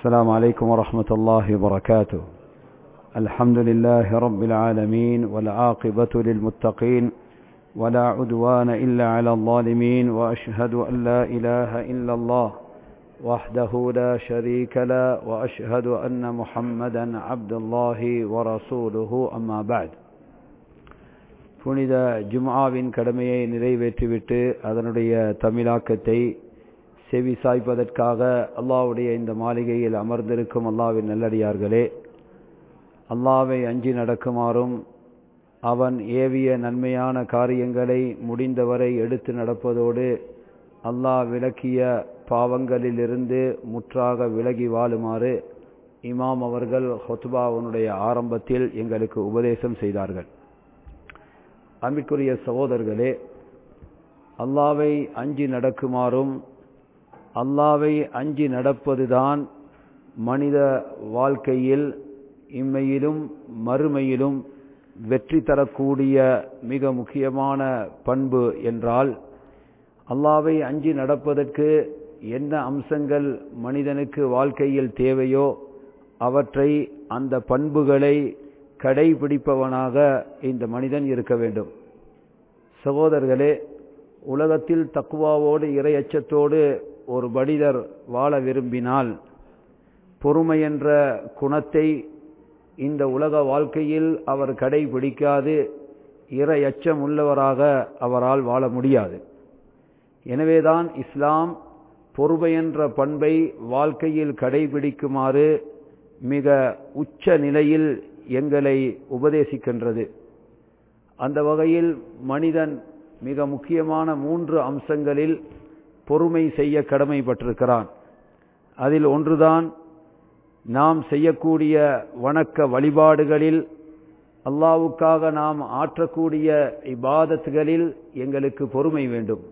السلام عليكم ورحمة الله وبركاته الحمد لله رب العالمين والعاقبة للمتقين ولا عدوان إلا على الظالمين وأشهد أن لا إله إلا الله وحده لا شريك له وأشهد أن محمدا عبد الله ورسوله أما بعد புனித ஜும்ஆவின் கடமையை நிறைவேற்றிவிட்டு அதனுடைய தமிழாக்கத்தை செவி சாய்ப்பதற்காக அல்லாவுடைய இந்த மாளிகையில் அமர்ந்திருக்கும் அல்லாவின் நல்லடியார்களே அல்லாவை அஞ்சி நடக்குமாறும் அவன் ஏவிய நன்மையான காரியங்களை முடிந்தவரை எடுத்து நடப்பதோடு அல்லாஹ் விளக்கிய பாவங்களிலிருந்து முற்றாக விலகி வாழுமாறு இமாம் அவர்கள் ஹொத்பாவனுடைய ஆரம்பத்தில் எங்களுக்கு உபதேசம் செய்தார்கள் அன்பிற்குரிய சகோதரர்களே அல்லாவை அஞ்சி நடக்குமாறும் அல்லாவை அஞ்சி நடப்பதுதான் மனித வாழ்க்கையில் இம்மையிலும் மறுமையிலும் வெற்றி தரக்கூடிய மிக முக்கியமான பண்பு என்றால் அல்லாவை அஞ்சி நடப்பதற்கு என்ன அம்சங்கள் மனிதனுக்கு வாழ்க்கையில் தேவையோ அவற்றை அந்த பண்புகளை கடைபிடிப்பவனாக இந்த மனிதன் இருக்க வேண்டும் சகோதரர்களே உலகத்தில் தக்குவாவோடு இரையச்சத்தோடு ஒரு மனிதர் வாழ விரும்பினால் பொறுமை என்ற குணத்தை இந்த உலக வாழ்க்கையில் அவர் கடைபிடிக்காது இறை அச்சம் உள்ளவராக அவரால் வாழ முடியாது எனவேதான் இஸ்லாம் பொறுமை என்ற பண்பை வாழ்க்கையில் கடைபிடிக்குமாறு மிக உச்ச நிலையில் எங்களை உபதேசிக்கின்றது அந்த வகையில் மனிதன் மிக முக்கியமான மூன்று அம்சங்களில் பொறுமை செய்ய கடமைப்பட்டிருக்கிறான் அதில் ஒன்றுதான் நாம் செய்யக்கூடிய வணக்க வழிபாடுகளில் அல்லாவுக்காக நாம் ஆற்றக்கூடிய இபாதத்துகளில் எங்களுக்கு பொறுமை வேண்டும்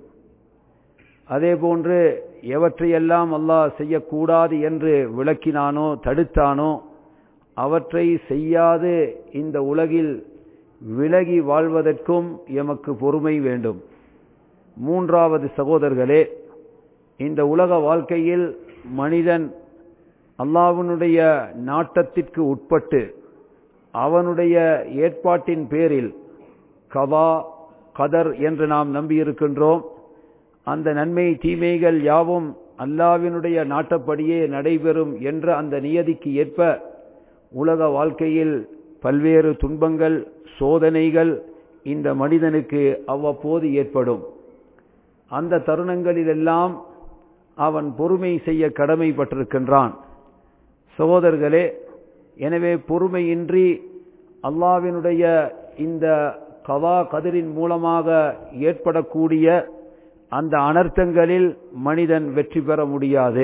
அதே போன்று எவற்றையெல்லாம் அல்லாஹ் செய்யக்கூடாது என்று விளக்கினானோ தடுத்தானோ அவற்றை செய்யாது இந்த உலகில் விலகி வாழ்வதற்கும் எமக்கு பொறுமை வேண்டும் மூன்றாவது சகோதரர்களே இந்த உலக வாழ்க்கையில் மனிதன் அல்லாவினுடைய நாட்டத்திற்கு உட்பட்டு அவனுடைய ஏற்பாட்டின் பேரில் கவா கதர் என்று நாம் நம்பியிருக்கின்றோம் அந்த நன்மை தீமைகள் யாவும் அல்லாவினுடைய நாட்டப்படியே நடைபெறும் என்ற அந்த நியதிக்கு ஏற்ப உலக வாழ்க்கையில் பல்வேறு துன்பங்கள் சோதனைகள் இந்த மனிதனுக்கு அவ்வப்போது ஏற்படும் அந்த தருணங்களிலெல்லாம் அவன் பொறுமை செய்ய கடமைப்பட்டிருக்கின்றான் சகோதரர்களே எனவே பொறுமையின்றி அல்லாவினுடைய இந்த கவா கதிரின் மூலமாக ஏற்படக்கூடிய அந்த அனர்த்தங்களில் மனிதன் வெற்றி பெற முடியாது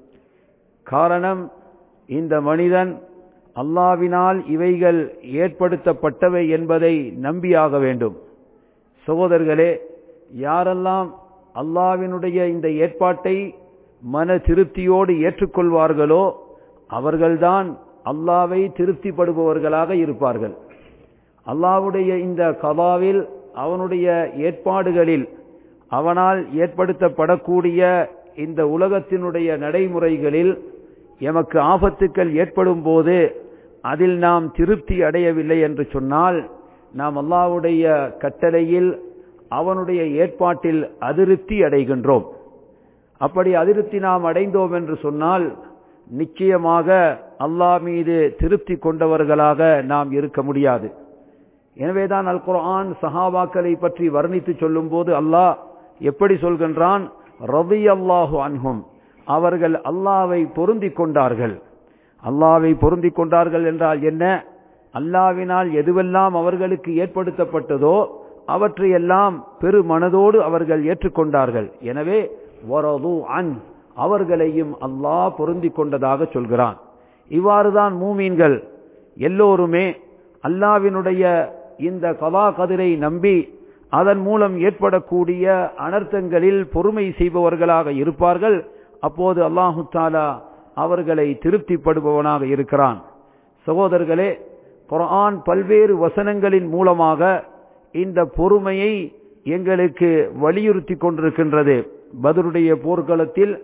காரணம் இந்த மனிதன் அல்லாவினால் இவைகள் ஏற்படுத்தப்பட்டவை என்பதை நம்பியாக வேண்டும் சகோதரர்களே யாரெல்லாம் அல்லாவினுடைய இந்த ஏற்பாட்டை மன திருப்தியோடு ஏற்றுக்கொள்வார்களோ அவர்கள்தான் அல்லாவை திருப்திப்படுபவர்களாக இருப்பார்கள் அல்லாவுடைய இந்த கபாவில் அவனுடைய ஏற்பாடுகளில் அவனால் ஏற்படுத்தப்படக்கூடிய இந்த உலகத்தினுடைய நடைமுறைகளில் எமக்கு ஆபத்துக்கள் ஏற்படும் போது அதில் நாம் திருப்தி அடையவில்லை என்று சொன்னால் நாம் அல்லாவுடைய கட்டளையில் அவனுடைய ஏற்பாட்டில் அதிருப்தி அடைகின்றோம் அப்படி அதிருப்தி நாம் அடைந்தோம் என்று சொன்னால் நிச்சயமாக அல்லாஹ் மீது திருப்தி கொண்டவர்களாக நாம் இருக்க முடியாது எனவேதான் அல் குர்ஆன் சஹாபாக்களை பற்றி வர்ணித்து சொல்லும் போது அல்லாஹ் எப்படி சொல்கின்றான் ரவி அல்லாஹு அன்ஹும் அவர்கள் அல்லாவை பொருந்தி கொண்டார்கள் அல்லாவை பொருந்தி கொண்டார்கள் என்றால் என்ன அல்லாவினால் எதுவெல்லாம் அவர்களுக்கு ஏற்படுத்தப்பட்டதோ அவற்றையெல்லாம் பெரு மனதோடு அவர்கள் ஏற்றுக்கொண்டார்கள் எனவே வரது அன் அவர்களையும் அல்லாஹ் பொருந்தி கொண்டதாக சொல்கிறான் இவ்வாறுதான் மூமீன்கள் எல்லோருமே அல்லாவினுடைய இந்த கதா கதிரை நம்பி அதன் மூலம் ஏற்படக்கூடிய அனர்த்தங்களில் பொறுமை செய்பவர்களாக இருப்பார்கள் அப்போது அல்லாஹு தாலா அவர்களை திருப்திப்படுபவனாக இருக்கிறான் சகோதரர்களே குரான் பல்வேறு வசனங்களின் மூலமாக இந்த பொறுமையை எங்களுக்கு வலியுறுத்தி கொண்டிருக்கின்றது பதருடைய போர்க்களத்தில்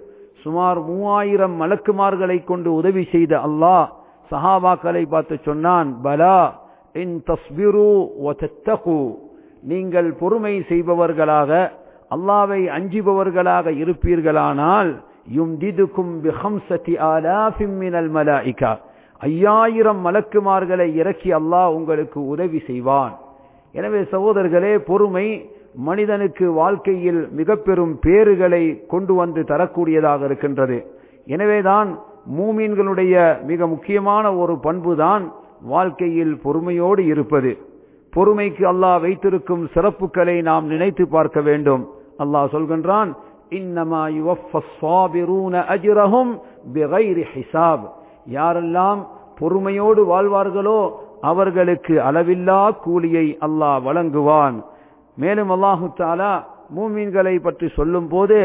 சுமார் மூவாயிரம் மலக்குமார்களை கொண்டு உதவி செய்த அல்லாஹ் சஹாபாக்களை பார்த்து சொன்னான் பலா இன் தஸ்பிரு வதத்தகு நீங்கள் பொறுமை செய்பவர்களாக அல்லாவை அஞ்சுபவர்களாக இருப்பீர்களானால் யும்திதுக்கும் பிஹம்சதி ஆலாஃபிம் மினல் மலாயிகா ஐயாயிரம் மலக்குமார்களை இறக்கி அல்லாஹ் உங்களுக்கு உதவி செய்வான் எனவே சகோதரர்களே பொறுமை மனிதனுக்கு வாழ்க்கையில் மிக பெரும் பேறுகளை கொண்டு வந்து தரக்கூடியதாக இருக்கின்றது எனவேதான் மூமீன்களுடைய மிக முக்கியமான ஒரு பண்புதான் வாழ்க்கையில் பொறுமையோடு இருப்பது பொறுமைக்கு அல்லாஹ் வைத்திருக்கும் சிறப்புகளை நாம் நினைத்து பார்க்க வேண்டும் அல்லாஹ் சொல்கின்றான் இன்னமா அஜ்ரஹும் பிகைரி ஹிசாப் யாரெல்லாம் பொறுமையோடு வாழ்வார்களோ அவர்களுக்கு அளவில்லா கூலியை அல்லாஹ் வழங்குவான் மேலும் அல்லாஹு தாலா மூமீன்களை பற்றி சொல்லும் போது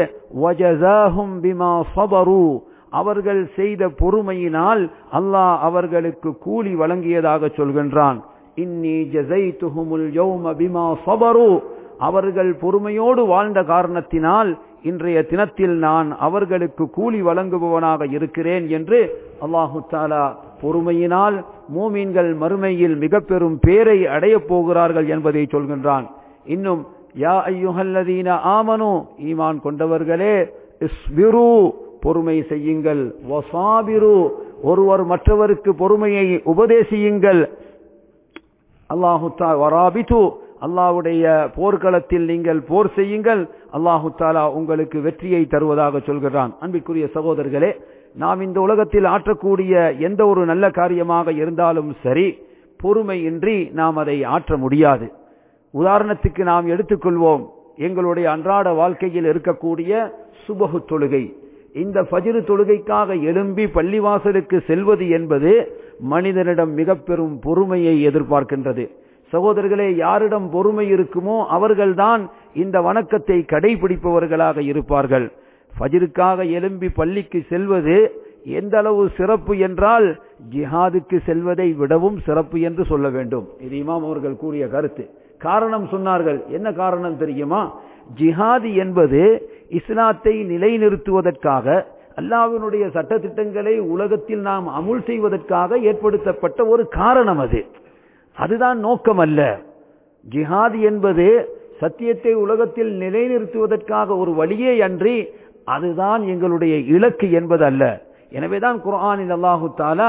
அவர்கள் செய்த பொறுமையினால் அல்லாஹ் அவர்களுக்கு கூலி வழங்கியதாக சொல்கின்றான் இன்னி ஜசைத்துஹுமுல் யௌம பிமா சபரு அவர்கள் பொறுமையோடு வாழ்ந்த காரணத்தினால் இன்றைய தினத்தில் நான் அவர்களுக்கு கூலி வழங்குபவனாக இருக்கிறேன் என்று அல்லாஹு தாலா பொறுமையினால் மூமீன்கள் மறுமையில் மிக பெரும் பேரை அடையப் போகிறார்கள் என்பதை சொல்கின்றான் இன்னும் யா ஐயுஹல்லதீன ஆமனு ஈமான் கொண்டவர்களே இஸ்பிரு பொறுமை செய்யுங்கள் வசாபிரு ஒருவர் மற்றவருக்கு பொறுமையை உபதேசியுங்கள் அல்லாஹு வராபித்து அல்லாஹுடைய போர்க்களத்தில் நீங்கள் போர் செய்யுங்கள் அல்லாஹு தாலா உங்களுக்கு வெற்றியை தருவதாக சொல்கிறான் அன்பிற்குரிய சகோதரர்களே நாம் இந்த உலகத்தில் ஆற்றக்கூடிய எந்த ஒரு நல்ல காரியமாக இருந்தாலும் சரி பொறுமையின்றி நாம் அதை ஆற்ற முடியாது உதாரணத்துக்கு நாம் எடுத்துக்கொள்வோம் எங்களுடைய அன்றாட வாழ்க்கையில் இருக்கக்கூடிய சுபகு தொழுகை இந்த ஃபஜிரு தொழுகைக்காக எழும்பி பள்ளிவாசலுக்கு செல்வது என்பது மனிதனிடம் மிக பெரும் பொறுமையை எதிர்பார்க்கின்றது சகோதரர்களே யாரிடம் பொறுமை இருக்குமோ அவர்கள்தான் இந்த வணக்கத்தை கடைபிடிப்பவர்களாக இருப்பார்கள் ஃபஜிருக்காக எழும்பி பள்ளிக்கு செல்வது எந்த அளவு சிறப்பு என்றால் ஜிஹாதுக்கு செல்வதை விடவும் சிறப்பு என்று சொல்ல வேண்டும் இது இமாம் அவர்கள் கூறிய கருத்து காரணம் சொன்னார்கள் என்ன காரணம் தெரியுமா ஜிஹாது என்பது இஸ்லாத்தை நிலைநிறுத்துவதற்காக அல்லாவினுடைய சட்டத்திட்டங்களை உலகத்தில் நாம் அமுல் செய்வதற்காக ஏற்படுத்தப்பட்ட ஒரு காரணம் அது அதுதான் நோக்கம் அல்ல ஜிஹாது என்பது சத்தியத்தை உலகத்தில் நிலைநிறுத்துவதற்காக ஒரு வழியே அன்றி அதுதான் எங்களுடைய இலக்கு என்பது அல்ல எனவேதான் குர்ஆனில் அல்லாஹு தாலா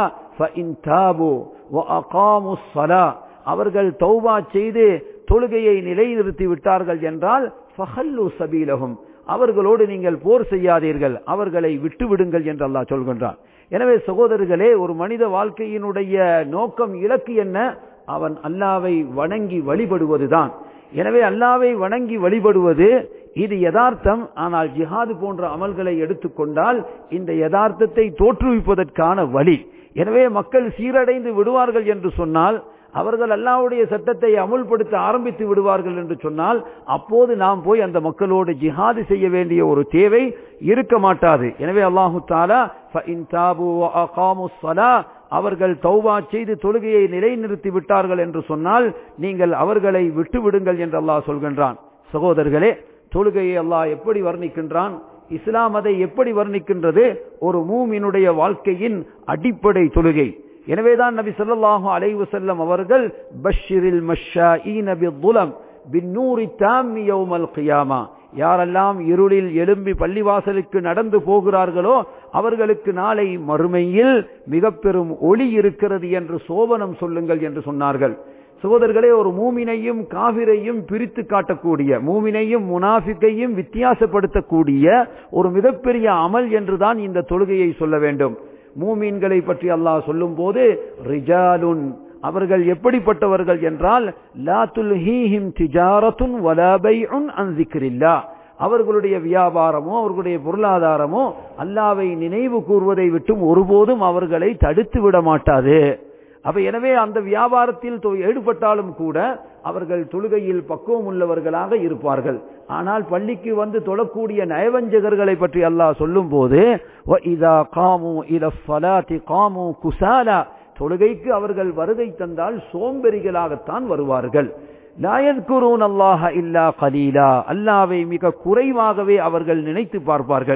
அவர்கள் தௌபா செய்து தொழுகையை நிலைநிறுத்தி விட்டார்கள் என்றால் ஃபஹல்லு சபீலகும் அவர்களோடு நீங்கள் போர் செய்யாதீர்கள் அவர்களை விட்டு விடுங்கள் என்று அல்லாஹ் சொல்கின்றான் எனவே சகோதரர்களே ஒரு மனித வாழ்க்கையினுடைய நோக்கம் இலக்கு என்ன அவன் அல்லாவை வணங்கி வழிபடுவதுதான் எனவே அல்லாவை வணங்கி வழிபடுவது இது யதார்த்தம் ஆனால் ஜிஹாது போன்ற அமல்களை எடுத்துக்கொண்டால் இந்த யதார்த்தத்தை தோற்றுவிப்பதற்கான வழி எனவே மக்கள் சீரடைந்து விடுவார்கள் என்று சொன்னால் அவர்கள் அல்லாவுடைய சட்டத்தை அமுல்படுத்த ஆரம்பித்து விடுவார்கள் என்று சொன்னால் அப்போது நாம் போய் அந்த மக்களோடு ஜிஹாது செய்ய வேண்டிய ஒரு தேவை இருக்க மாட்டாது எனவே அல்லாஹு தாலா அவர்கள் தௌபா செய்து தொழுகையை நிலைநிறுத்தி விட்டார்கள் என்று சொன்னால் நீங்கள் அவர்களை விட்டு விடுங்கள் என்று அல்லாஹ் சொல்கின்றான் சகோதரர்களே தொழுகையை அல்லாஹ் எப்படி வர்ணிக்கின்றான் இஸ்லாம் அதை எப்படி வர்ணிக்கின்றது ஒரு மூமினுடைய வாழ்க்கையின் அடிப்படை தொழுகை எனவேதான் நபி ஸல்லல்லாஹு அலைஹி வஸல்லம் அவர்கள் பஷ்ஷிரில் மஷ்ஷாஈன பிதுலம் பின்னூரி தாம்மி யௌமல் கியாமா யாரெல்லாம் இருளில் எழும்பி பள்ளிவாசலுக்கு நடந்து போகிறார்களோ அவர்களுக்கு நாளை மறுமையில் மிக பெரும் ஒளி இருக்கிறது என்று சோபனம் சொல்லுங்கள் என்று சொன்னார்கள் சகோதரர்களே ஒரு மூமினையும் காவிரையும் பிரித்து காட்டக்கூடிய மூமினையும் முனாஃபிக்கையும் வித்தியாசப்படுத்தக்கூடிய ஒரு மிகப்பெரிய அமல் என்றுதான் இந்த தொழுகையை சொல்ல வேண்டும் மூமீன்களை பற்றி அல்லாஹ் சொல்லும் போது ரிஜாலுன் அவர்கள் எப்படிப்பட்டவர்கள் என்றால் லா துல்ஹீஹிம் திஜாரத்துன் வலா பைஉன் அன் ஸிக்ரில்லா அவர்களுடைய வியாபாரமோ அவர்களுடைய பொருளாதாரமோ அல்லாவை நினைவு கூறுவதை விட்டும் ஒருபோதும் அவர்களை தடுத்து விட மாட்டாது அப்ப எனவே அந்த வியாபாரத்தில் ஈடுபட்டாலும் கூட அவர்கள் தொழுகையில் பக்குவம் உள்ளவர்களாக இருப்பார்கள் ஆனால் பள்ளிக்கு வந்து தொழக்கூடிய நயவஞ்சகர்களை பற்றி அல்லாஹ் சொல்லும் போது குசாலா தொழுகைக்கு அவர்கள் வருகை தந்தால் சோம்பெறிகளாகத்தான் வருவார்கள் லாயத்குரூன் அல்லாஹ இல்லா கலீலா அல்லாவை மிக குறைவாகவே அவர்கள் நினைத்து பார்ப்பார்கள்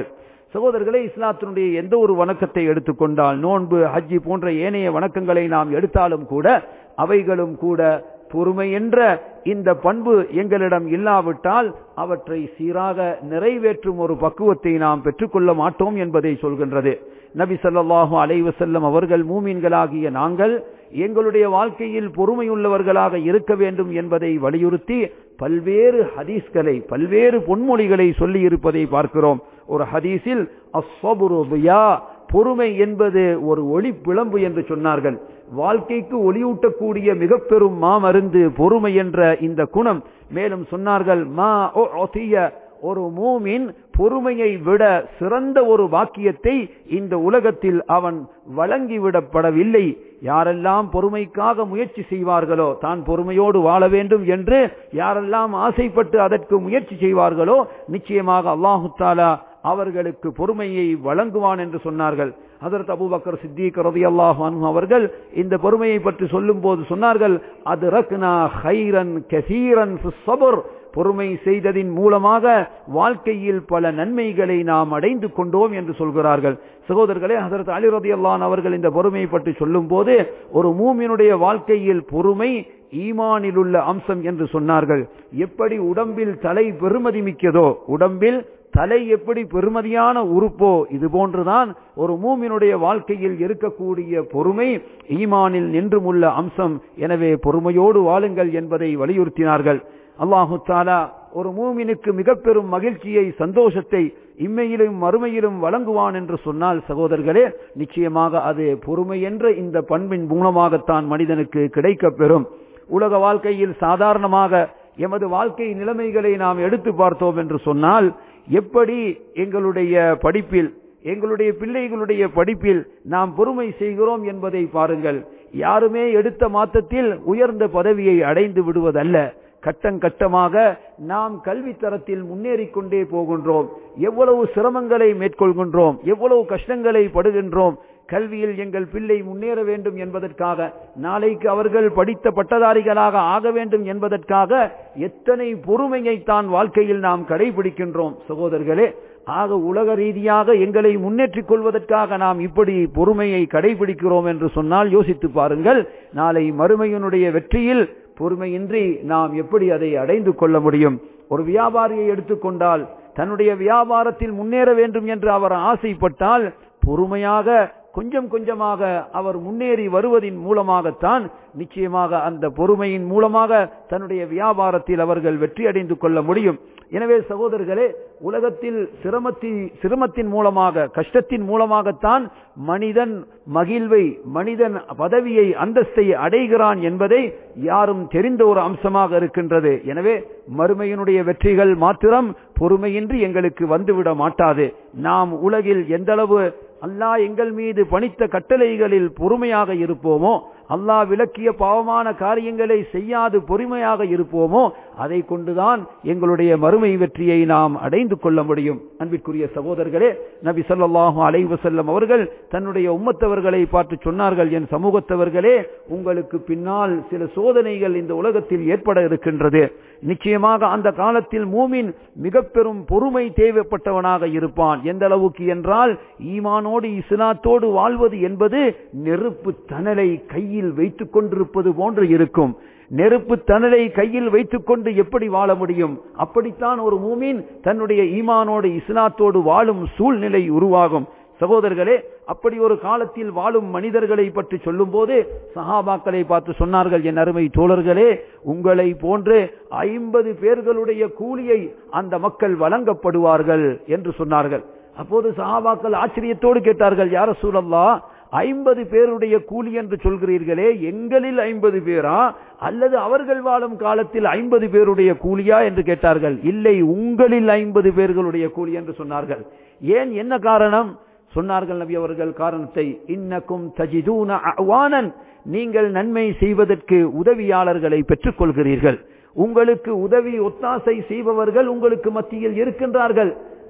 சகோதரர்களே இஸ்லாத்தினுடைய எந்த ஒரு வணக்கத்தை எடுத்துக்கொண்டால் நோன்பு ஹஜ்ஜி போன்ற ஏனைய வணக்கங்களை நாம் எடுத்தாலும் கூட அவைகளும் கூட பொறுமை என்ற இந்த பண்பு எங்களிடம் இல்லாவிட்டால் அவற்றை சீராக நிறைவேற்றும் ஒரு பக்குவத்தை நாம் பெற்றுக்கொள்ள மாட்டோம் என்பதை சொல்கின்றது நபி ஸல்லல்லாஹு அலைஹி வஸல்லம் அவர்கள் மூமின்களாகிய நாங்கள் எங்களுடைய வாழ்க்கையில் பொறுமையுள்ளவர்களாக இருக்க வேண்டும் என்பதை வலியுறுத்தி பல்வேறு ஹதீஸ்களை பல்வேறு பொன்மொழிகளை சொல்லி இருப்பதை பார்க்கிறோம் ஒரு ஹதீஸில் அஸ்ஸபுரு தியா பொறுமை என்பது ஒரு ஒளி பிளம்பு என்று சொன்னார்கள் வாழ்க்கைக்கு ஒளியூட்டக்கூடிய மிக பெரும் மாமருந்து பொறுமை என்ற இந்த குணம் மேலும் சொன்னார்கள் மா ஒத்திய ஒரு மூமின் பொறுமையை விட சிறந்த ஒரு வாக்கியத்தை இந்த உலகத்தில் அவன் வழங்கிவிடப்படவில்லை யாரெல்லாம் பொறுமைக்காக முயற்சி செய்வார்களோ தான் பொறுமையோடு வாழ வேண்டும் என்று யாரெல்லாம் ஆசைப்பட்டு அதற்கு முயற்சி செய்வார்களோ நிச்சயமாக அல்லாஹு தாலா அவர்களுக்கு பொறுமையை வழங்குவான் என்று சொன்னார்கள் அதற்கு அபூபக்கர் சித்திக் ரதியல்லாஹு அன்ஹு அவர்கள் இந்த பொறுமையை பற்றி சொல்லும் போது சொன்னார்கள் அது ரக்னா ஹைரன் கசீரன் சபர் பொறுமை செய்ததின் மூலமாக வாழ்க்கையில் பல நன்மைகளை நாம் அடைந்து கொண்டோம் என்று சொல்கிறார்கள் சகோதரர்களே ஹசரத் அலி ரதியல்லான் அவர்கள் இந்த பொறுமையை பற்றி சொல்லும் போது ஒரு மூமியினுடைய வாழ்க்கையில் பொறுமை ஈமானில் உள்ள அம்சம் என்று சொன்னார்கள் எப்படி உடம்பில் தலை பெருமதி மிக்கதோ உடம்பில் தலை எப்படி பெருமதியான உறுப்போ இது போன்றுதான் ஒரு மூமினுடைய வாழ்க்கையில் இருக்கக்கூடிய பொறுமை ஈமானில் நின்றும் உள்ள அம்சம் எனவே பொறுமையோடு வாழுங்கள் என்பதை வலியுறுத்தினார்கள் அல்லாஹு தாலா ஒரு மூமினுக்கு மிக பெரும் மகிழ்ச்சியை சந்தோஷத்தை இம்மையிலும் மறுமையிலும் வழங்குவான் என்று சொன்னால் சகோதரர்களே நிச்சயமாக அது பொறுமை என்ற இந்த பண்பின் மூலமாகத்தான் மனிதனுக்கு கிடைக்கப் பெறும் உலக வாழ்க்கையில் சாதாரணமாக எமது வாழ்க்கை நிலைமைகளை நாம் எடுத்து பார்த்தோம் என்று சொன்னால் எப்படி எங்களுடைய படிப்பில் எங்களுடைய பிள்ளைகளுடைய படிப்பில் நாம் பொறுமை செய்கிறோம் என்பதை பாருங்கள் யாருமே எடுத்த மாத்தத்தில் உயர்ந்த பதவியை அடைந்து விடுவதல்ல கட்டங்கட்டமாக நாம் கல்வி தரத்தில் முன்னேறிக் கொண்டே போகின்றோம் எவ்வளவு சிரமங்களை மேற்கொள்கின்றோம் எவ்வளவு கஷ்டங்களை படுகின்றோம் கல்வியில் எங்கள் பிள்ளை முன்னேற வேண்டும் என்பதற்காக நாளைக்கு அவர்கள் படித்த பட்டதாரிகளாக ஆக வேண்டும் என்பதற்காக எத்தனை பொறுமையை தான் வாழ்க்கையில் நாம் கடைபிடிக்கின்றோம் சகோதரர்களே ஆக உலக ரீதியாக எங்களை முன்னேற்றிக் கொள்வதற்காக நாம் இப்படி பொறுமையை கடைபிடிக்கிறோம் என்று சொன்னால் யோசித்து பாருங்கள் நாளை மறுமையினுடைய வெற்றியில் பொறுமையின்றி நாம் எப்படி அதை அடைந்து கொள்ள முடியும் ஒரு வியாபாரியை எடுத்துக்கொண்டால் தன்னுடைய வியாபாரத்தில் முன்னேற வேண்டும் என்று அவர் ஆசைப்பட்டால் பொறுமையாக கொஞ்சம் கொஞ்சமாக அவர் முன்னேறி வருவதின் மூலமாகத்தான் நிச்சயமாக அந்த பொறுமையின் மூலமாக தன்னுடைய வியாபாரத்தில் அவர்கள் வெற்றி அடைந்து கொள்ள முடியும் எனவே சகோதரர்களே உலகத்தில் சிரமத்தி சிரமத்தின் மூலமாக கஷ்டத்தின் மூலமாகத்தான் மனிதன் மகிழ்வை மனிதன் பதவியை அந்தஸ்தை அடைகிறான் என்பதை யாரும் தெரிந்த ஒரு அம்சமாக இருக்கின்றது எனவே மறுமையினுடைய வெற்றிகள் மாத்திரம் பொறுமையின்றி எங்களுக்கு வந்துவிட மாட்டாது நாம் உலகில் எந்தளவு அல்லாஹ் எங்கள் மீது பணித்த கட்டளைகளில் பொறுமையாக இருப்போமோ அல்லாஹ் விளக்கிய பாவமான காரியங்களை செய்யாது பொறுமையாக இருப்போமோ அதை கொண்டுதான் எங்களுடைய மறுமை வெற்றியை நாம் அடைந்து கொள்ள முடியும் அன்பிற்குரிய சகோதரர்களே நபி சொல்லாஹு அலைவசல்லம் அவர்கள் தன்னுடைய உம்மத்தவர்களை பார்த்து சொன்னார்கள் என் சமூகத்தவர்களே உங்களுக்கு பின்னால் சில சோதனைகள் இந்த உலகத்தில் ஏற்பட இருக்கின்றது நிச்சயமாக அந்த காலத்தில் மூமின் மிக பெரும் பொறுமை தேவைப்பட்டவனாக இருப்பான் எந்த அளவுக்கு என்றால் ஈமானோடு இஸ்லாத்தோடு வாழ்வது என்பது நெருப்பு தணலை கையில் வைத்துக் கொண்டிருப்பது போன்று இருக்கும் நெருப்பு தணலை கையில் வைத்துக்கொண்டு எப்படி வாழ முடியும் அப்படித்தான் ஒரு மூமின் தன்னுடைய ஈமானோடு இஸ்லாத்தோடு வாழும் சூழ்நிலை உருவாகும் சகோதரர்களே அப்படி ஒரு காலத்தில் வாழும் மனிதர்களை பற்றி சொல்லும் போது சஹாபாக்களை பார்த்து சொன்னார்கள் என் அருமை தோழர்களே உங்களை போன்று ஐம்பது பேர்களுடைய கூலியை அந்த மக்கள் வழங்கப்படுவார்கள் என்று சொன்னார்கள் அப்போது சஹாபாக்கள் ஆச்சரியத்தோடு கேட்டார்கள் யார சூழல்லா ஐம்பது பேருடைய கூலி என்று சொல்கிறீர்களே எங்களில் ஐம்பது பேரா அல்லது அவர்கள் வாழும் காலத்தில் ஐம்பது பேருடைய கூலியா என்று கேட்டார்கள் இல்லை உங்களில் ஐம்பது பேர்களுடைய கூலி என்று சொன்னார்கள் ஏன் என்ன காரணம் சொன்னார்கள் நபி அவர்கள் காரணத்தை இன்னக்கும் தஜிதூன அவானன் நீங்கள் நன்மை செய்வதற்கு உதவியாளர்களை பெற்றுக் கொள்கிறீர்கள் உங்களுக்கு உதவி ஒத்தாசை செய்பவர்கள் உங்களுக்கு மத்தியில் இருக்கின்றார்கள்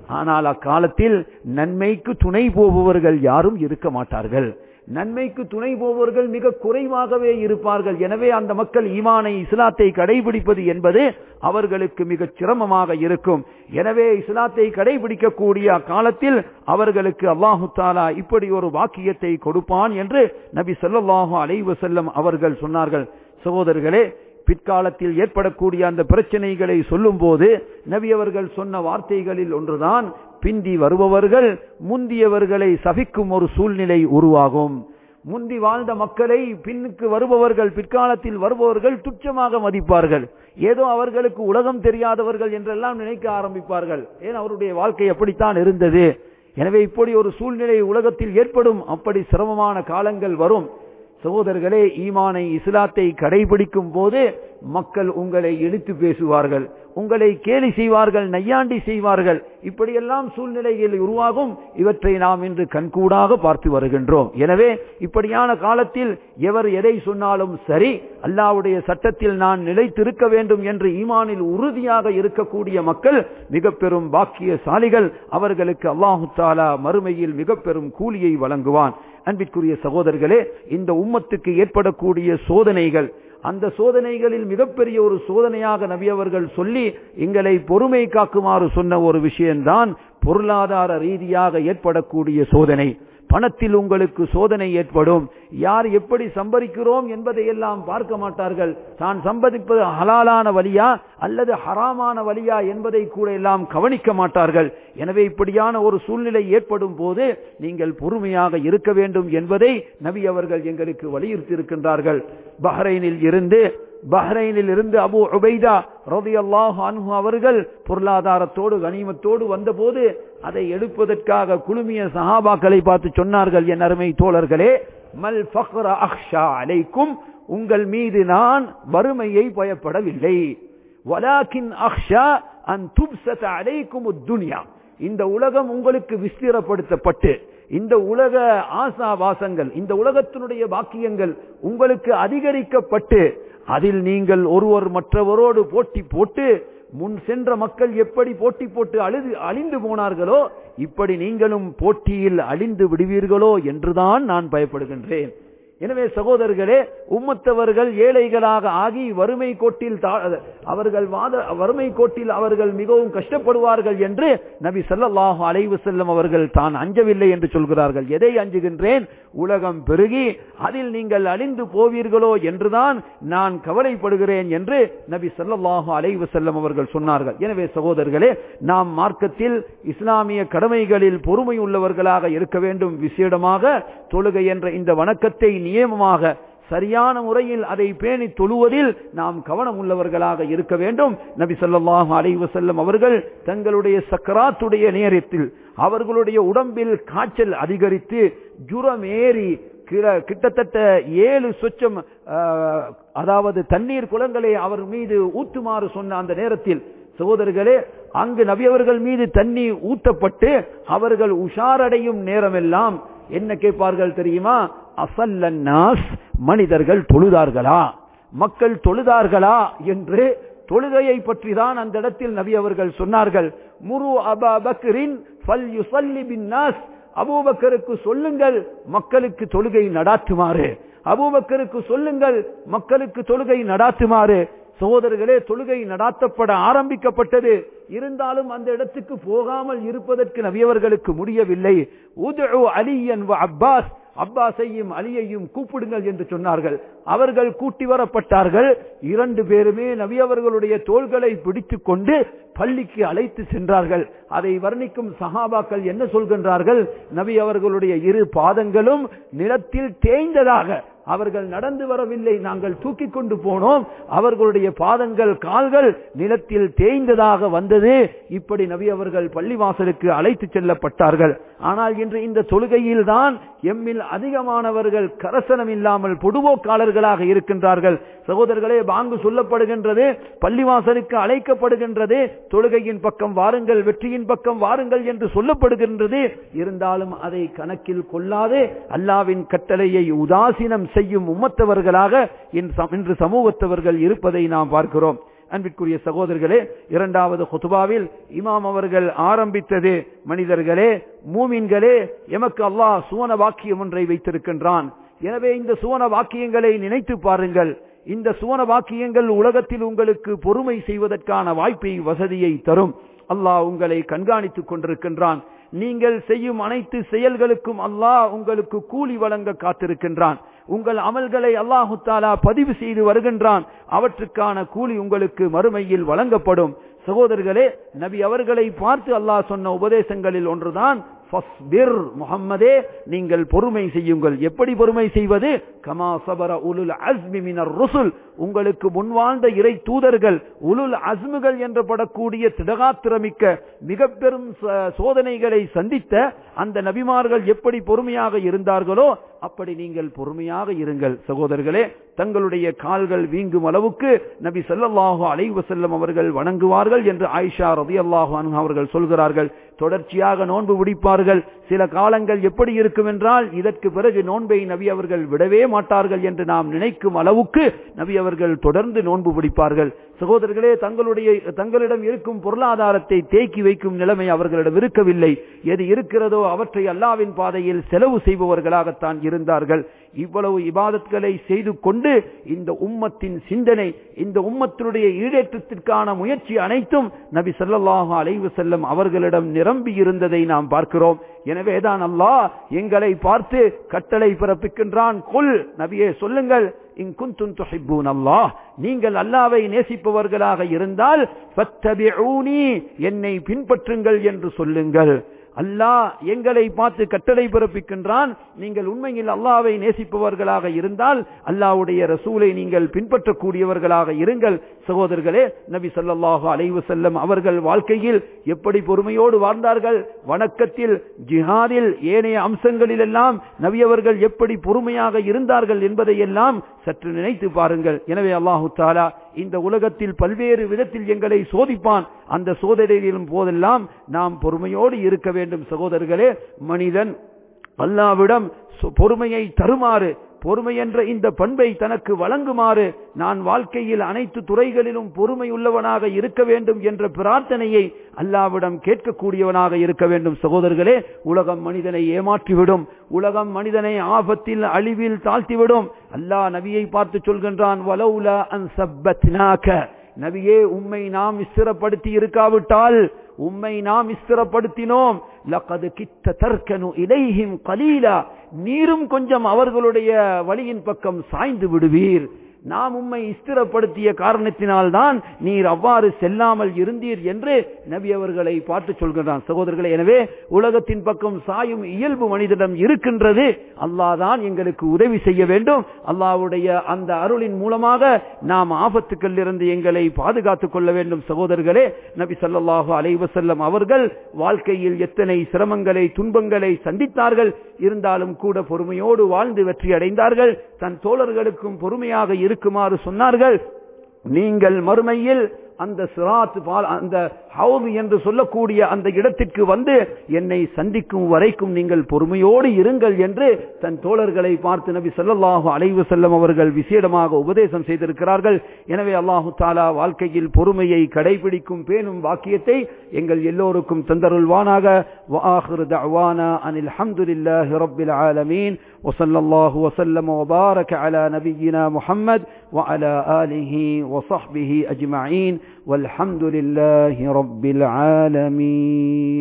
ஆனால் அக்காலத்தில் நன்மைக்கு துணை போபவர்கள் யாரும் இருக்க மாட்டார்கள் நன்மைக்கு துணை போபவர்கள் மிக குறைவாகவே இருப்பார்கள் எனவே அந்த மக்கள் ஈமானை இஸ்லாத்தை கடைபிடிப்பது என்பது அவர்களுக்கு மிக சிரமமாக இருக்கும் எனவே இஸ்லாத்தை கடைபிடிக்கக்கூடிய அக்காலத்தில் அவர்களுக்கு அல்லாஹு தாலா இப்படி ஒரு வாக்கியத்தை கொடுப்பான் என்று நபி ஸல்லல்லாஹு அலைஹி வஸல்லம் அவர்கள் சொன்னார்கள் சகோதரர்களே பிற்காலத்தில் ஏற்படக்கூடிய அந்த பிரச்சனைகளை சொல்லும் போது நபி அவர்கள் சொன்ன வார்த்தைகளில் ஒன்றுதான் பிந்தி வருபவர்கள் முந்தியவர்களை சபிக்கும் ஒரு சூழ்நிலை உருவாகும் முந்தி வாழ்ந்த மக்களை பின்னுக்கு வருபவர்கள் பிற்காலத்தில் வருபவர்கள் துச்சமாக மதிப்பார்கள் ஏதோ அவர்களுக்கு உலகம் தெரியாதவர்கள் என்றெல்லாம் நினைக்க ஆரம்பிப்பார்கள் ஏன் அவருடைய வாழ்க்கை அப்படித்தான் இருந்தது எனவே இப்படி ஒரு சூழ்நிலை உலகத்தில் ஏற்படும் அப்படி சிரமமான காலங்கள் வரும் சகோதரர்களே ஈமானை இஸ்லாத்தை கடைபிடிக்கும் போது மக்கள் உங்களை இழுத்து பேசுவார்கள் உங்களை கேலி செய்வார்கள் நையாண்டி செய்வார்கள் இப்படியெல்லாம் சூழ்நிலைகள் உருவாகும் இவற்றை நாம் இன்று கண்கூடாக பார்த்து வருகின்றோம் எனவே இப்படியான காலத்தில் எவர் எதை சொன்னாலும் சரி அல்லாவுடைய சட்டத்தில் நான் நிலைத்திருக்க வேண்டும் என்று ஈமானில் உறுதியாக இருக்கக்கூடிய மக்கள் மிக பெரும் பாக்கியசாலிகள் அவர்களுக்கு அல்லாஹு தாலா மறுமையில் மிக பெரும் கூலியை வழங்குவான் அன்பிற்குரிய சகோதரர்களே இந்த உம்மத்துக்கு ஏற்படக்கூடிய சோதனைகள் அந்த சோதனைகளில் மிகப்பெரிய ஒரு சோதனையாக நபி அவர்கள் சொல்லி எங்களை பொறுமை காக்குமாறு சொன்ன ஒரு விஷயம்தான் பொருளாதார ரீதியாக ஏற்படக்கூடிய சோதனை பணத்தில் உங்களுக்கு சோதனை ஏற்படும் யார் எப்படி சம்பரிக்கிறோம் என்பதை எல்லாம் பார்க்க மாட்டார்கள் தான் சம்பதிப்பது ஹலாலான வழியா அல்லது ஹராமான வழியா என்பதை கூட எல்லாம் கவனிக்க மாட்டார்கள் எனவே இப்படியான ஒரு சூழ்நிலை ஏற்படும் போது நீங்கள் பொறுமையாக இருக்க வேண்டும் என்பதை நபி அவர்கள் எங்களுக்கு வலியுறுத்தி இருக்கின்றார்கள் பஹ்ரைனில் இருந்து பஹ்ரைனில் இருந்து அபு உபைதா ரதி அல்லாஹு அன்ஹு அவர்கள் பொருளாதாரத்தோடு கனிமத்தோடு வந்தபோது அதை எடுப்பதற்காக குழுமிய சஹாபாக்களை பார்த்து சொன்னார்கள் என் அருமை தோழர்களே மல் ஃபக்ர அஹ்ஷா அலைக்கும் உங்கள் மீது நான் வறுமையை பயப்படவில்லை வலாக்கின் அஹ்ஷா அன் துப்சத அலைக்கும் துன்யா இந்த உலகம் உங்களுக்கு விஸ்திரப்படுத்தப்பட்டு இந்த உலக ஆசாவாசங்கள் இந்த உலகத்தினுடைய பாக்கியங்கள் உங்களுக்கு அதிகரிக்கப்பட்டு அதில் நீங்கள் ஒருவர் மற்றவரோடு போட்டி போட்டு முன் சென்ற மக்கள் எப்படி போட்டி போட்டு அழுது அழிந்து போனார்களோ இப்படி நீங்களும் போட்டியில் அழிந்து விடுவீர்களோ என்றுதான் நான் பயப்படுகின்றேன் எனவே சகோதரர்களே உம்மத்தவர்கள் ஏழைகளாக ஆகி வறுமை கோட்டில் அவர்கள் வாத வறுமை கோட்டில் அவர்கள் மிகவும் கஷ்டப்படுவார்கள் என்று நபி சல்லாஹூ அலைவு செல்லம் அவர்கள் தான் அஞ்சவில்லை என்று சொல்கிறார்கள் எதை அஞ்சுகின்றேன் உலகம் பெருகி அதில் நீங்கள் அழிந்து போவீர்களோ என்றுதான் நான் கவலைப்படுகிறேன் என்று நபி சல்லாஹூ அலைவு செல்லம் அவர்கள் சொன்னார்கள் எனவே சகோதரர்களே நாம் மார்க்கத்தில் இஸ்லாமிய கடமைகளில் பொறுமை உள்ளவர்களாக இருக்க வேண்டும் விசேடமாக தொழுகை என்ற இந்த வணக்கத்தை நியமமாக சரியான முறையில் அதை பேணி தொழுவதில் நாம் கவனம் உள்ளவர்களாக இருக்க வேண்டும் நபி சொல்லாஹு அலைவு செல்லம் அவர்கள் தங்களுடைய சக்கராத்துடைய நேரத்தில் அவர்களுடைய உடம்பில் காய்ச்சல் அதிகரித்து ஜுரமேறி கிட்டத்தட்ட ஏழு சொச்சம் அதாவது தண்ணீர் குளங்களை அவர் மீது ஊத்துமாறு சொன்ன அந்த நேரத்தில் சகோதரர்களே அங்கு நபியவர்கள் மீது தண்ணி ஊத்தப்பட்டு அவர்கள் உஷாரடையும் நேரமெல்லாம் என்ன கேட்பார்கள் தெரியுமா அசல்லன்னாஸ் மனிதர்கள் தொழுதார்களா மக்கள் தொழுதார்களா என்று தொழுகையை பற்றி தான் அந்த இடத்தில் நபி அவர்கள் சொன்னார்கள் முரு அபா பக்ரின் அபூபக்கருக்கு சொல்லுங்கள் மக்களுக்கு தொழுகை நடாத்துமாறு அபூபக்கருக்கு சொல்லுங்கள் மக்களுக்கு தொழுகை நடாத்துமாறு சகோதரர்களே தொழுகை நடாத்தப்பட ஆரம்பிக்கப்பட்டது இருந்தாலும் அந்த இடத்துக்கு போகாமல் இருப்பதற்கு நபியவர்களுக்கு முடியவில்லை அலியன் அப்பாஸ் அப்பாஸையும் அலியையும் கூப்பிடுங்கள் என்று சொன்னார்கள் அவர்கள் கூட்டி வரப்பட்டார்கள் இரண்டு பேருமே நபி அவர்களுடைய தோள்களை பிடித்துக் கொண்டு பள்ளிக்கு அழைத்து சென்றார்கள் அதை வர்ணிக்கும் சஹாபாக்கள் என்ன சொல்கின்றார்கள் நபி அவர்களுடைய இரு பாதங்களும் நிலத்தில் தேய்ந்ததாக அவர்கள் நடந்து வரவில்லை நாங்கள் தூக்கி கொண்டு போனோம் அவர்களுடைய பாதங்கள் கால்கள் நிலத்தில் தேய்ந்ததாக வந்தது இப்படி நபி அவர்கள் பள்ளிவாசலுக்கு அழைத்து செல்லப்பட்டார்கள் ஆனால் இன்று இந்த தொழுகையில் தான் எம்மில் அதிகமானவர்கள் கரசனம் இல்லாமல் பொடுவோக்காளர்களாக இருக்கின்றார்கள் சகோதரர்களே பாங்கு சொல்லப்படுகின்றது பள்ளிவாசலுக்கு அழைக்கப்படுகின்றது தொழுகையின் பக்கம் வாருங்கள் வெற்றியின் பக்கம் வாருங்கள் என்று சொல்லப்படுகின்றது இருந்தாலும் அதை கணக்கில் கொள்ளாது அல்லாவின் கட்டளையை உதாசீனம் செய்யும் உம்மத்தவர்களாக இன்று சமூகத்தவர்கள் இருப்பதை நாம் பார்க்கிறோம் அன்பிற்குரிய சகோதரர்களே இரண்டாவது குத்துபாவில் இமாம் அவர்கள் ஆரம்பித்தது மனிதர்களே மூமின்களே எமக்கு அல்லாஹ் சுவன வாக்கியம் ஒன்றை வைத்திருக்கின்றான் எனவே இந்த சுவன வாக்கியங்களை நினைத்து பாருங்கள் இந்த சுவன வாக்கியங்கள் உலகத்தில் உங்களுக்கு பொறுமை செய்வதற்கான வாய்ப்பை வசதியை தரும் அல்லாஹ் உங்களை கண்காணித்துக் கொண்டிருக்கின்றான் நீங்கள் செய்யும் அனைத்து செயல்களுக்கும் அல்லாஹ் உங்களுக்கு கூலி வழங்க காத்திருக்கின்றான் உங்கள் அமல்களை அல்லாஹு தாலா பதிவு செய்து வருகின்றான் அவற்றுக்கான கூலி உங்களுக்கு மறுமையில் வழங்கப்படும் சகோதரர்களே நபி அவர்களை பார்த்து அல்லாஹ் சொன்ன உபதேசங்களில் ஒன்றுதான் முகம்மதே நீங்கள் பொறுமை செய்யுங்கள் எப்படி பொறுமை செய்வது கமா சபர உலுல் அஸ்மி மினர் ருசுல் உங்களுக்கு முன்வாழ்ந்த இறை தூதர்கள் உலுல் அஸ்முகள் என்று படக்கூடிய திடகாத்திரமிக்க மிக பெரும் சோதனைகளை சந்தித்த அந்த நபிமார்கள் எப்படி பொறுமையாக இருந்தார்களோ அப்படி நீங்கள் பொறுமையாக இருங்கள் சகோதரர்களே தங்களுடைய கால்கள் வீங்கும் அளவுக்கு நபி சொல்லல்லாஹு அலைவு செல்லம் அவர்கள் வணங்குவார்கள் என்று ஆயிஷா ரதி அல்லாஹு அவர்கள் சொல்கிறார்கள் தொடர்ச்சியாக நோன்பு பிடிப்பார்கள் சில காலங்கள் எப்படி இருக்கும் என்றால் இதற்கு பிறகு நோன்பை நபி அவர்கள் விடவே மாட்டார்கள் என்று நாம் நினைக்கும் அளவுக்கு நபி அவர்கள் தொடர்ந்து நோன்பு பிடிப்பார்கள் சகோதரர்களே தங்களுடைய தங்களிடம் இருக்கும் பொருளாதாரத்தை தேக்கி வைக்கும் நிலைமை அவர்களிடம் இருக்கவில்லை எது இருக்கிறதோ அவற்றை அல்லாவின் பாதையில் செலவு செய்பவர்களாகத்தான் இருந்தார்கள் இவ்வளவு இபாதத்களை செய்து கொண்டு இந்த உம்மத்தின் சிந்தனை இந்த உம்மத்தினுடைய ஈடேற்றத்திற்கான முயற்சி அனைத்தும் நபி சொல்லல்லாஹு அலைவு செல்லம் அவர்களிடம் நிரம்பி இருந்ததை நாம் பார்க்கிறோம் எனவேதான் அல்லாஹ் எங்களை பார்த்து கட்டளை பிறப்பிக்கின்றான் கொல் நபியே சொல்லுங்கள் இங்குந்தும் துஹிப்பூன் அல்லாஹ் நீங்கள் அல்லாவை நேசிப்பவர்களாக இருந்தால் என்னை பின்பற்றுங்கள் என்று சொல்லுங்கள் அல்லாஹ் எங்களை பார்த்து கட்டளை பிறப்பிக்கின்றான் நீங்கள் உண்மையில் அல்லாவை நேசிப்பவர்களாக இருந்தால் அல்லாவுடைய ரசூலை நீங்கள் பின்பற்றக்கூடியவர்களாக இருங்கள் சகோதரர்களே நபி சொல்லாஹு அலைவு செல்லம் அவர்கள் வாழ்க்கையில் எப்படி பொறுமையோடு வாழ்ந்தார்கள் வணக்கத்தில் ஜிஹாதில் ஏனைய அம்சங்களில் எல்லாம் நபி அவர்கள் எப்படி பொறுமையாக இருந்தார்கள் என்பதை எல்லாம் சற்று நினைத்து பாருங்கள் எனவே அல்லாஹு தாலா இந்த உலகத்தில் பல்வேறு விதத்தில் எங்களை சோதிப்பான் அந்த சோதனையிலும் போதெல்லாம் நாம் பொறுமையோடு இருக்க வேண்டும் சகோதரர்களே மனிதன் அல்லாவிடம் பொறுமையை தருமாறு பொறுமை என்ற இந்த பண்பை தனக்கு வழங்குமாறு நான் வாழ்க்கையில் அனைத்து துறைகளிலும் பொறுமை உள்ளவனாக இருக்க வேண்டும் என்ற பிரார்த்தனையை அல்லாவிடம் கேட்கக்கூடியவனாக இருக்க வேண்டும் சகோதரர்களே உலகம் மனிதனை ஏமாற்றிவிடும் உலகம் மனிதனை ஆபத்தில் அழிவில் தாழ்த்திவிடும் அல்லாஹ் நபியை பார்த்து சொல்கின்றான் வலவுல அன் நபியே உம்மை நாம் ஸ்திரப்படுத்தி இருக்காவிட்டால் உம்மை நாம் ஸ்திரப்படுத்தினோம் லக்கது கித்த தற்கனு இலைஹிம் கலீலா நீரும் கொஞ்சம் அவர்களுடைய வழியின் பக்கம் சாய்ந்து விடுவீர் நாம் உம்மை ஸ்திரப்படுத்திய காரணத்தினால்தான் நீர் அவ்வாறு செல்லாமல் இருந்தீர் என்று நபி அவர்களை பார்த்து சொல்கிறான் சகோதரர்களே எனவே உலகத்தின் பக்கம் சாயும் இயல்பு மனிதனிடம் இருக்கின்றது அல்லாஹ் தான் எங்களுக்கு உதவி செய்ய வேண்டும் அல்லாவுடைய அந்த அருளின் மூலமாக நாம் ஆபத்துக்கள் இருந்து எங்களை பாதுகாத்துக் கொள்ள வேண்டும் சகோதரர்களே நபி சல்லாஹூ அலைவசல்லம் அவர்கள் வாழ்க்கையில் எத்தனை சிரமங்களை துன்பங்களை சந்தித்தார்கள் இருந்தாலும் கூட பொறுமையோடு வாழ்ந்து வெற்றி அடைந்தார்கள் தன் தோழர்களுக்கும் பொறுமையாக இருக்குமாறு சொன்னார்கள் நீங்கள் மறுமையில் அந்த சிராத் அந்த ஹவுது என்று சொல்லக்கூடிய அந்த இடத்திற்கு வந்து என்னை சந்திக்கும் வரைக்கும் நீங்கள் பொறுமையோடு இருங்கள் என்று தன் தோழர்களை பார்த்து நபி சொல்லல்லாஹு அலைவு செல்லம் அவர்கள் விசேடமாக உபதேசம் செய்திருக்கிறார்கள் எனவே அல்லாஹு தாலா வாழ்க்கையில் பொறுமையை கடைபிடிக்கும் பேணும் வாக்கியத்தை எங்கள் எல்லோருக்கும் தந்தருள்வானாக அனில் அஹமதுல்லாஹி ரப்பில் ஆலமீன் وصلى الله وسلم وبارك على نبينا محمد وعلى آله وصحبه أجمعين والحمد لله رب العالمين